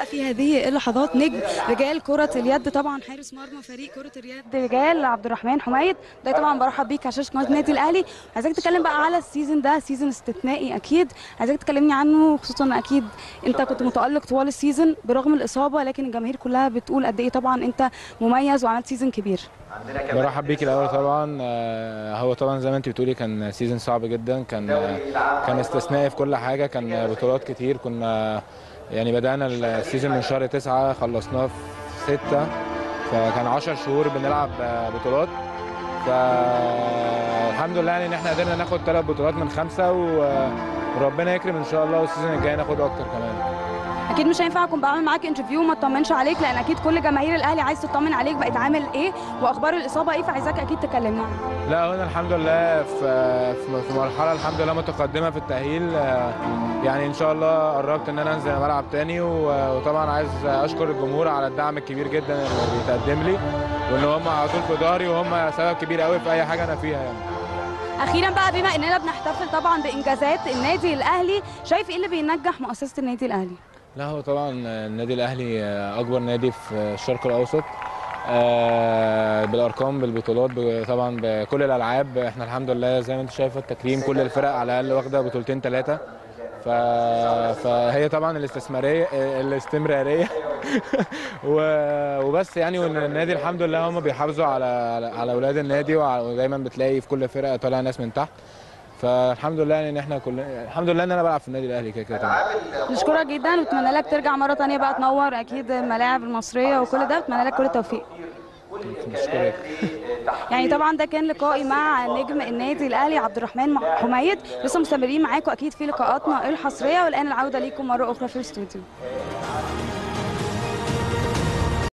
بقى في هذه اللحظات نجم رجال كرة اليد طبعا حارس مرمى فريق كرة اليد رجال عبد الرحمن حميد ده طبعا برحب بيك على شاشة قناة النادي الأهلي عايزاك تتكلم بقى على السيزون ده سيزون استثنائي أكيد عايزاك تكلمني عنه خصوصا إن أكيد أنت كنت متألق طوال السيزون برغم الإصابة لكن الجماهير كلها بتقول قد إيه طبعا أنت مميز وعملت سيزون كبير برحب بيك الاول طبعا آه، هو طبعا زي ما انت بتقولي كان سيزون صعب جدا كان آه، كان استثنائي في كل حاجه كان بطولات كتير كنا يعني بدانا السيزون من شهر تسعة خلصناه في ستة فكان 10 شهور بنلعب آه، بطولات فالحمد لله يعني ان احنا قدرنا ناخد ثلاث بطولات من خمسه و- وربنا يكرم ان شاء الله والسيزون الجاي ناخد اكتر كمان اكيد مش هينفع اكون بعمل معاك انترفيو وما اطمنش عليك لان اكيد كل جماهير الاهلي عايز تطمن عليك بقت عامل ايه واخبار الاصابه ايه فعايزاك اكيد تكلمنا عنها لا هنا الحمد لله في في في مرحله الحمد لله متقدمه في التاهيل آه، يعني ان شاء الله قربت ان انا انزل الملعب تاني و- وطبعا عايز اشكر الجمهور على الدعم الكبير جدا اللي بيتقدم لي وان هم على طول في ظهري وهم سبب كبير قوي في اي حاجه انا فيها يعني اخيرا بقى بما اننا بنحتفل طبعا بانجازات النادي الاهلي شايف ايه اللي بينجح مؤسسه النادي الاهلي لا هو طبعا النادي الاهلي اكبر نادي في الشرق الاوسط آه، بالارقام بالبطولات ب- طبعا بكل الالعاب احنا الحمد لله زي ما انت شايفه التكريم كل الفرق على الاقل واخده بطولتين ثلاثه ف... فهي طبعا الاستثماريه الاستمراريه و... وبس يعني وان النادي الحمد لله هم بيحافظوا على على على اولاد النادي وع- ودايما بتلاقي في كل فرقه طالع ناس من تحت فالحمد لله يعني ان احنا كلنا الحمد لله ان انا بلعب في النادي الاهلي كده كده طبعا نشكرك جدا ونتمنى لك ترجع مره تانية بقى تنور اكيد الملاعب المصريه وكل ده اتمنى لك كل التوفيق بشكرك يعني طبعا ده كان لقائي مع نجم النادي الاهلي عبد الرحمن حميد لسه مستمرين معاكم اكيد في لقاءاتنا الحصريه والان العوده ليكم مره اخرى في الاستوديو